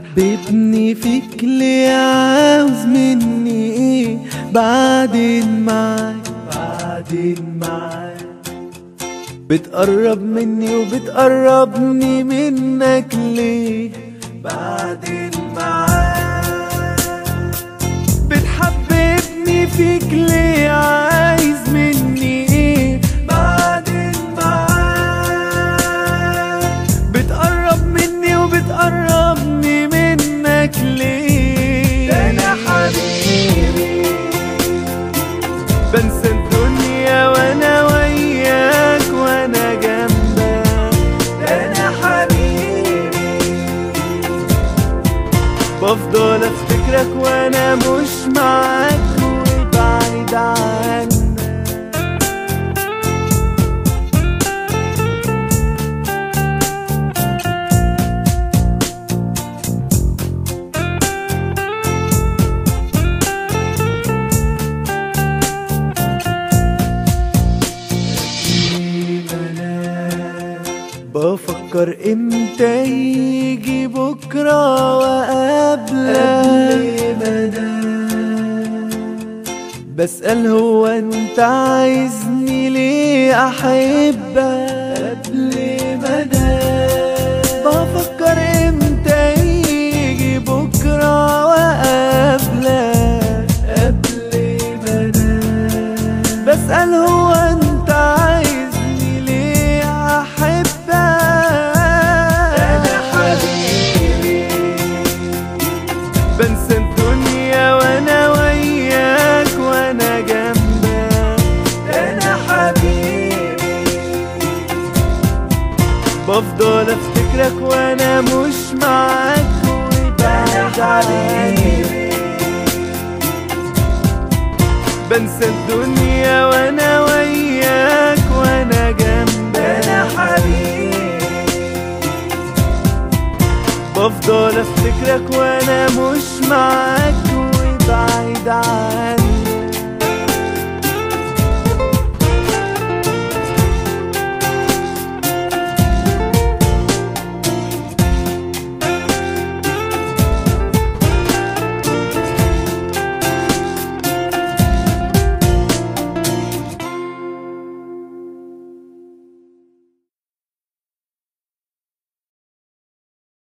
بتحببني فيك ليه عاوز مني ايه بعدين معاك بعدين معاك بتقرب مني وبتقربني منك ليه بعدين معاك بتحببني فيك ليه عايز مني ايه بعدين معاك بتقرب مني وبتقربني منك ليه ده انا حبيبي بنسى الدنيا وانا وياك وانا جنبك ده انا حبيبي بفضل افتكرك وانا مش معاك وبعيد عنك بفكر امتى يجي بكرة وقبلك بسأل هو انت عايزني ليه احبك قبل ما انام بفكر امتى يجي بكرة وقبلك قبل ما انام بسأل هو انت عايزني ليه احبك انا حبيبي بنسى الدنيا وانا وياك وانا جنبك انا حبيبي بفضل افتكرك وانا مش معاك وبعد عليك بنسى الدنيا وانا وياك وانا جنبك انا حبيبي بفضل افتكرك وانا مش معاك